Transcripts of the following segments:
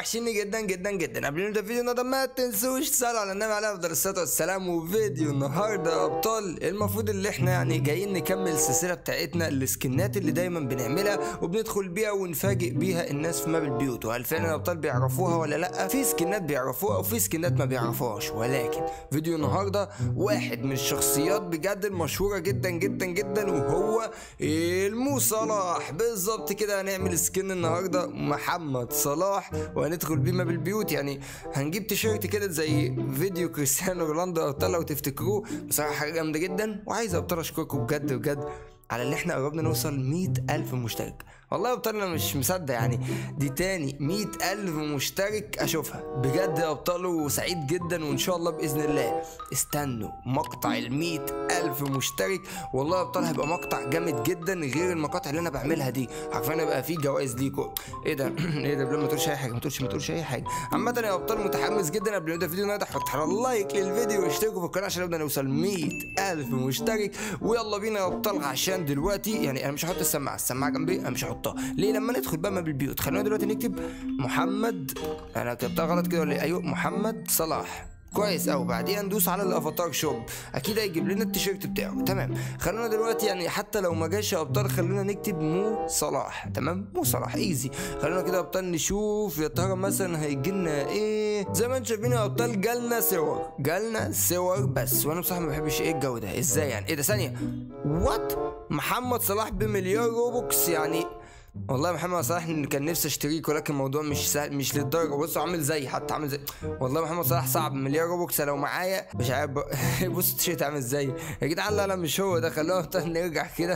وحشيني جدا جدا جدا قبل ما نبدا الفيديو النهارده ما تنسوش تصلوا على النبي عليه افضل الصلاه والسلام وفيديو النهارده يا ابطال المفروض اللي احنا يعني جايين نكمل السلسله بتاعتنا السكنات اللي دايما بنعملها وبندخل بيها ونفاجئ بيها الناس في ماب البيوت وهل فعلا الابطال بيعرفوها ولا لا في سكنات بيعرفوها وفي سكنات ما بيعرفوهاش ولكن فيديو النهارده واحد من الشخصيات بجد المشهوره جدا جدا جدا وهو المو صلاح بالظبط كده هنعمل سكن النهارده محمد صلاح وهندخل بيه ماب البيوت يعني هنجيب تيشيرت كده زي فيديو كريستيانو رونالدو ابطال لو تفتكروه بصراحه حاجه جامده جدا وعايز ابطال اشكركم بجد بجد على اللي احنا قربنا نوصل مئة ألف مشترك والله يا ابطال انا مش مصدق يعني دي تاني مئة ألف مشترك اشوفها بجد يا ابطال وسعيد جدا وان شاء الله باذن الله استنوا مقطع المئة ألف مشترك والله يا ابطال هيبقى مقطع جامد جدا غير المقاطع اللي انا بعملها دي حرفيا هيبقى فيه جوائز ليكم ايه ده ايه ده ما تقولش اي حاجه ما تقولش ما تقولش اي حاجه عامه يا ابطال متحمس جدا قبل ما نبدا الفيديو النهارده حط على لايك للفيديو واشتركوا في القناه عشان نبدا نوصل مئة ألف مشترك ويلا بينا يا ابطال عشان دلوقتي يعني انا مش هحط السماعه السماعه جنبي انا مش هحطها ليه لما ندخل بقى ما بالبيوت خلينا دلوقتي نكتب محمد انا كتبتها غلط كده ولا إيه؟ ايوه محمد صلاح كويس قوي بعديها ندوس على الافاتار شوب اكيد هيجيب لنا التيشيرت بتاعه تمام خلونا دلوقتي يعني حتى لو ما جاش يا ابطال خلونا نكتب مو صلاح تمام مو صلاح ايزي خلونا كده يا ابطال نشوف يا ترى مثلا هيجي لنا ايه زي ما انتم شايفين يا ابطال جالنا صور جالنا صور بس وانا بصراحه ما بحبش ايه الجو ده ازاي يعني ايه ده ثانيه وات محمد صلاح بمليار روبوكس يعني والله محمد صلاح كان نفسي اشتريك ولكن الموضوع مش سهل مش للدرجه بص عامل زي حتى عامل زي والله محمد صلاح صعب مليار روبوكس لو معايا مش عارف بص التيشيرت عامل ازاي يا جدعان لا لا مش هو ده خلونا نرجع كده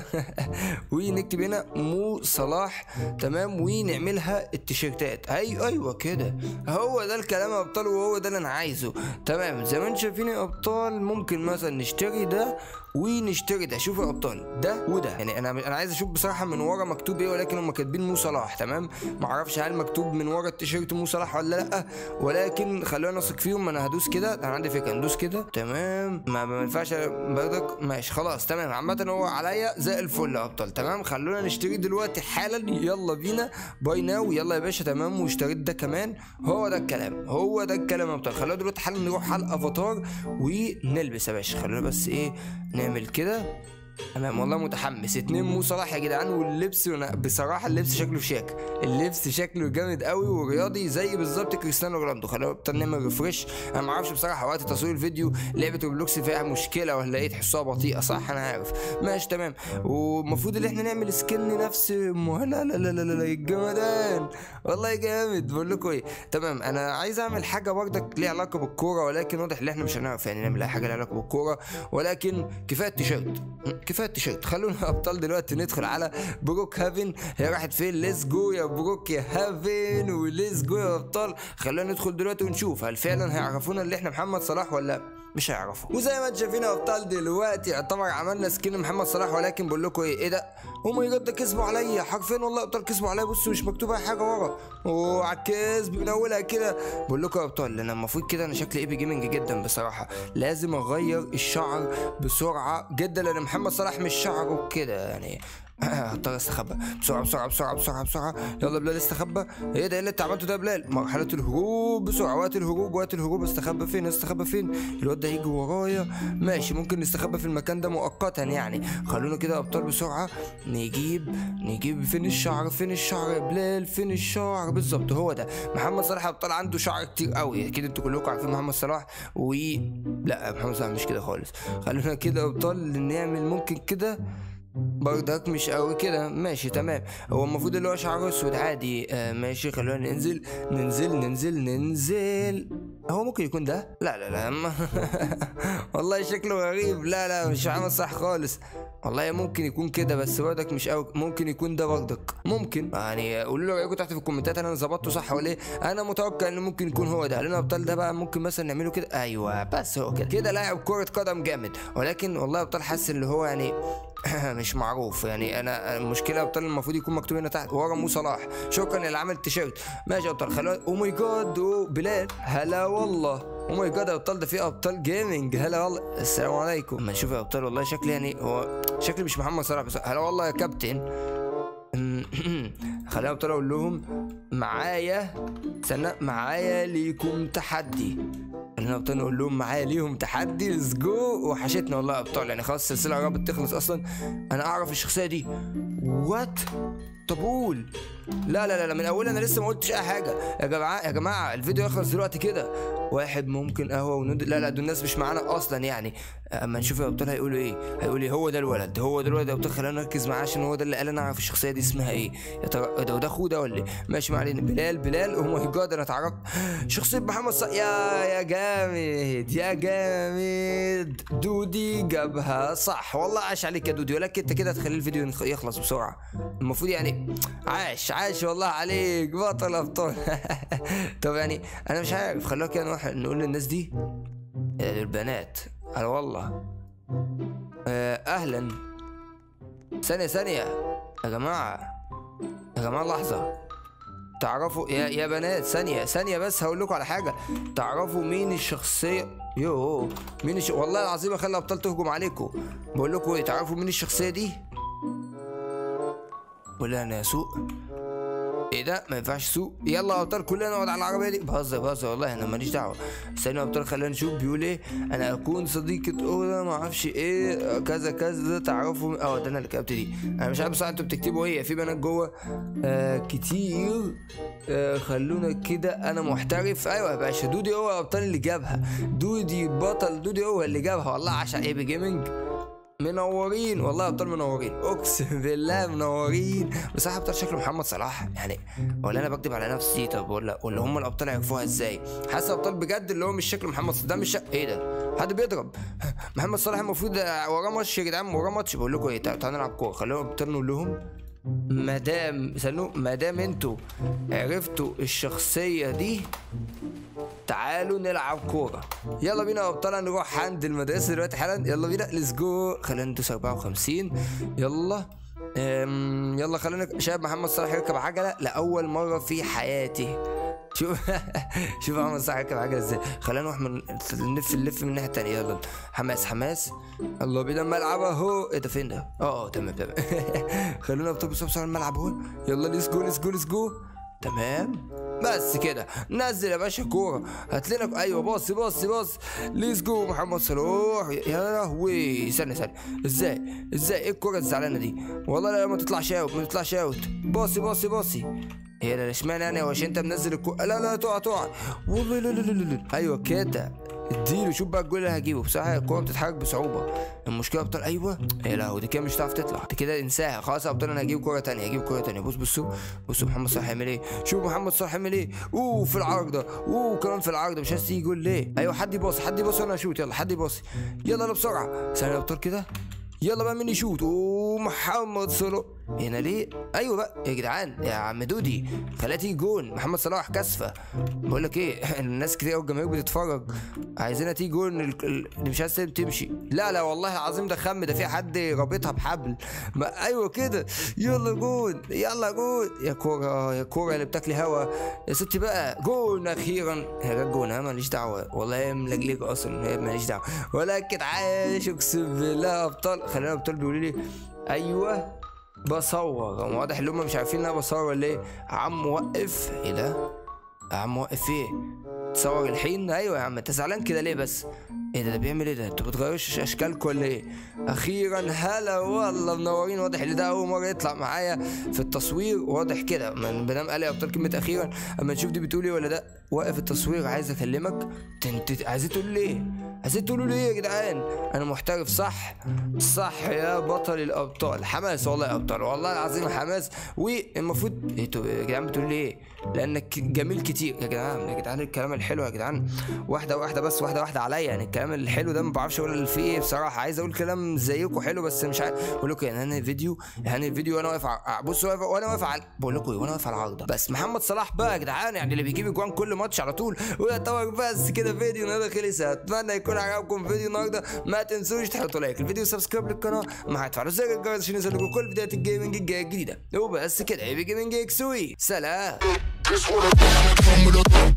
ونكتب هنا مو صلاح تمام ونعملها التيشيرتات ايوه ايوه كده هو ده الكلام يا ابطال وهو ده اللي انا عايزه تمام زي ما انتم شايفين يا ابطال ممكن مثلا نشتري ده ونشتري ده شوفوا يا ابطال ده وده يعني انا انا عايز اشوف بصراحه من ورا مكتوب ايه ولكن هم كاتبين مو صلاح تمام معرفش هل مكتوب من ورا التيشيرت مو صلاح ولا لا ولكن خلونا نثق فيهم انا هدوس كده انا عندي فكره ندوس كده تمام ما ما ينفعش برضك ماشي خلاص تمام عامه هو عليا زي الفل يا ابطال تمام خلونا نشتري دلوقتي حالا يلا بينا باي ناو يلا يا باشا تمام واشتريت ده كمان هو ده الكلام هو ده الكلام يا ابطال خلونا دلوقتي حالا نروح على الافاتار ونلبس يا باشا خلونا بس ايه نعمل كده تمام والله متحمس اتنين مو صلاح يا جدعان واللبس وانا بصراحه اللبس شكله شيك اللبس شكله جامد قوي ورياضي زي بالظبط كريستيانو رونالدو خلينا نبتدي نعمل ريفرش انا ما اعرفش بصراحه وقت تصوير الفيديو لعبه روبلوكس فيها مشكله ولا ايه تحسوها بطيئه صح انا عارف ماشي تمام والمفروض ان احنا نعمل سكن نفس لا لا لا لا لا الجمدان والله جامد بقول لكم ايه تمام انا عايز اعمل حاجه برضك ليها علاقه بالكوره ولكن واضح ان احنا مش هنعرف يعني نعمل اي حاجه ليها علاقه بالكوره ولكن كفايه التيشيرت كفايه التيشيرت خلونا ابطال دلوقتي ندخل على بروك هافن هي راحت فين ليتس جو يا بروك يا هافن وليتس جو يا ابطال خلونا ندخل دلوقتي ونشوف هل فعلا هيعرفونا اللي احنا محمد صلاح ولا مش هيعرفوا وزي ما انتم شايفين يا ابطال دلوقتي يعتبر عملنا سكين محمد صلاح ولكن بقول لكم ايه ايه ده هم يا ده كسبوا عليا حرفيا والله ابطال كسبوا عليا بصوا مش مكتوب اي حاجه ورا وعلى الكسب من اولها كده بقول لكم يا ابطال انا المفروض كده انا شكلي ايبي جيمنج جدا بصراحه لازم اغير الشعر بسرعه جدا لان محمد صلاح مش شعره كده يعني هضطر استخبى بسرعه بسرعه بسرعه بسرعه بسرعه يلا بلال استخبى ايه ده ايه اللي انت عملته ده يا بلال مرحله الهروب بسرعه وقت الهروب وقت الهروب استخبى فين استخبى فين الواد ده هيجي ورايا ماشي ممكن نستخبى في المكان ده مؤقتا يعني خلونا كده يا ابطال بسرعه نجيب نجيب فين الشعر فين الشعر يا بلال فين الشعر بالظبط هو ده محمد صلاح يا ابطال عنده شعر كتير قوي اكيد انتوا كلكم عارفين محمد صلاح و لا محمد صلاح مش كده خالص خلونا كده يا ابطال نعمل ممكن كده برضك مش قوي كده ماشي تمام هو المفروض اللي هو شعره اسود عادي آه ماشي خلونا ننزل ننزل ننزل ننزل هو ممكن يكون ده لا لا لا والله شكله غريب لا لا مش عامل صح خالص والله ممكن يكون كده بس برضك مش قوي ممكن يكون ده برضك ممكن يعني قولوا لي رايكم تحت في الكومنتات انا ظبطته صح ولا ايه انا متوقع ان ممكن يكون هو ده لان ابطال ده بقى ممكن مثلا نعمله كده ايوه بس هو كده كده لاعب كره قدم جامد ولكن والله ابطال حاسس اللي هو يعني مش معروف يعني انا المشكله ابطال المفروض يكون مكتوب هنا تحت ورا مو صلاح شكرا اللي عمل التيشيرت ماشي يا ابطال خلونا او ماي جاد بلال هلا والله او ماي جاد يا ابطال ده في ابطال جيمنج هلا والله السلام عليكم ما نشوف يا ابطال والله شكلي يعني هو شكلي مش محمد صلاح بس هلا والله يا كابتن خلينا ابطال اقول لهم معايا استنى معايا ليكم تحدي خلينا ابطال نقول لهم معايا ليهم تحدي ليتس جو وحشتنا والله يا ابطال يعني خلاص السلسله قربت تخلص اصلا انا اعرف الشخصيه دي وات طب قول لا لا لا من اولها انا لسه ما قلتش اي حاجه يا جماعه يا جماعه الفيديو يخلص دلوقتي كده واحد ممكن قهوه وند لا لا دول الناس مش معانا اصلا يعني اما نشوف يا ابطال هيقولوا ايه هيقول ايه هو ده الولد هو ده الولد يا ابطال خلينا نركز معاه عشان هو ده اللي قال انا اعرف الشخصيه دي اسمها ايه يا ترى ده وده اخوه ده ولا ايه ماشي ما علينا بلال بلال او ماي جاد انا اتعرفت شخصيه محمد ص... يا يا جامد يا جامد دودي جابها صح والله عاش عليك يا دودي ولكن انت كده تخلي الفيديو يخ- يخلص بسرعه المفروض يعني عاش عاش والله عليك بطل ابطال طب يعني انا مش عارف خلونا كده نروح نقول للناس دي يا دول البنات انا والله آه، اهلا ثانية ثانية يا جماعة يا جماعة لحظة تعرفوا يا يا بنات ثانية ثانية بس هقول لكم على حاجة تعرفوا مين الشخصية يو مين الش... والله العظيم اخلي ابطال تهجم عليكم بقول لكم ايه تعرفوا مين الشخصية دي؟ ولا انا سوق ايه ده ما ينفعش سوق يلا يا ابطال كلنا نقعد على العربيه دي بهزر بهزر والله انا ماليش دعوه استنوا يا ابطال خلينا نشوف بيقول ايه انا اكون صديقة اولى ما اعرفش ايه كذا كذا تعرفوا اه ده انا اللي كتبت دي انا مش عارف بصراحه انتوا بتكتبوا ايه في بنات جوه آه كتير آه خلونا كده انا محترف ايوه يا باشا دودي هو الابطال اللي جابها دودي البطل دودي هو اللي جابها والله عشان ايه بجيمنج منورين والله يا ابطال منورين اقسم بالله منورين بصراحه ابطال شكل محمد صلاح يعني ولا انا بكذب على نفسي طب ولا ولا هم الابطال عرفوها ازاي حاسس ابطال بجد اللي هو مش شكل محمد صلاح ده مش شك... ايه ده حد بيضرب محمد صلاح المفروض وراه ماتش يا جدعان وراه ماتش بقول لكم ايه تعالوا تعالوا نلعب كوره خلينا ابطال نقول لهم مادام استنوا مادام انتوا عرفتوا الشخصيه دي تعالوا نلعب كورة يلا بينا يا ابطال نروح عند المدرسة دلوقتي حالا يلا بينا ليتس جو خلينا ندوس 54 يلا أم، يلا خلينا شباب محمد صلاح يركب عجلة لأول مرة في حياتي شوف شوف محمد صلاح يركب عجلة ازاي خلينا نروح من نلف نلف من الناحية التانية يلا حماس حماس يلا بينا الملعب اهو ايه ده فين ده؟ اه اه تمام تمام خلونا ابطال بسرعة بسرعة الملعب اهو يلا ليتس جو ليتس جو ليتس جو تمام بس كده نزل يا باشا كورة هات لنا ايوه باص باص باص ليتس جو محمد صلاح يا لهوي استنى استنى ازاي ازاي ايه الكورة الزعلانة دي والله لا ما تطلعش اوت ما تطلعش اوت باصي باصي باصي هي لا اشمعنى يعني هو عشان انت منزل الكورة لا لا تقع تقع والله لا لا لا لا لا ايوه كده اديله شوف بقى الجول اللي هجيبه بصراحه الكوره بتتحرك بصعوبه المشكله ابطال ايوه يا لهوي دي كده مش هتعرف تطلع دي كده انساها خلاص يا ابطال انا هجيب كوره تانية هجيب كوره تانية بص بصوا بصوا محمد صلاح هيعمل ايه شوف محمد صلاح هيعمل ايه اوه في العارضه اوه كمان في العارضه مش عايز تيجي جول ليه ايوه حد يباصي حد يباصي وانا اشوت يلا حد يباصي يلا يلا بسرعه ثانيه يا ابطال كده يلا بقى مين يشوت اوه محمد صلاح هنا ليه ايوه بقى يا جدعان يا عم دودي خليها تيجي جون محمد صلاح كسفه بقول لك ايه الناس كتير قوي الجماهير بتتفرج عايزينها تيجي جون ال- ال- اللي مش عايز تمشي لا لا والله العظيم ده خم ده في حد رابطها بحبل ما ايوه كده يلا جون يلا جون يا كوره يا كوره اللي بتاكلي هوا يا ستي بقى جون اخيرا هي جت جون ها ماليش دعوه والله هي ملجلجه اصلا هي ماليش دعوه ولكن عايش اقسم بالله ابطال خلينا ابطال بيقولوا لي ايوه بصور هم واضح ان هم مش عارفين ان انا بصور ولا ايه عم وقف ايه ده يا عم وقف ايه تصور الحين ايوه يا عم انت زعلان كده ليه بس ايه ده ده بيعمل ايه ده انتوا بتغيروش اشكالكم ولا ايه اخيرا هلا والله منورين واضح ان ده اول مره يطلع معايا في التصوير واضح كده من بنام قال يا ابطال كلمه اخيرا اما نشوف دي بتقول ايه ولا ده واقف التصوير عايز اكلمك انت عايزين تقولوا ليه عايزين تقولوا ليه يا جدعان انا محترف صح صح يا بطل الابطال حماس والله يا ابطال والله العظيم حماس والمفروض إيه انتوا يا جدعان بتقولوا ليه لانك جميل كتير يا جدعان يا جدعان الكلام الحلو يا جدعان واحده واحده بس واحده واحده عليا يعني الكلام الحلو ده ما بعرفش اقول فيه ايه بصراحه عايز اقول كلام زيكم حلو بس مش عارف بقول لكم يعني انا الفيديو يعني الفيديو وانا واقف ع- بصوا واقف وانا واقف على بقول لكم ايه وانا واقف على العارضه بس محمد صلاح بقى يا جدعان يعني اللي بيجيب اجوان كل ماتش على طول ويعتبر بس كده فيديو النهارده خلص اتمنى يكون عجبكم فيديو النهارده ما تنسوش تحطوا لايك الفيديو سبسكرايب للقناه مع تفعلوا زر الجرس عشان يوصلكم كل فيديوهات الجيمنج الجايه الجديده وبس كده يا جيمنج اكسوي سلام This what I come with a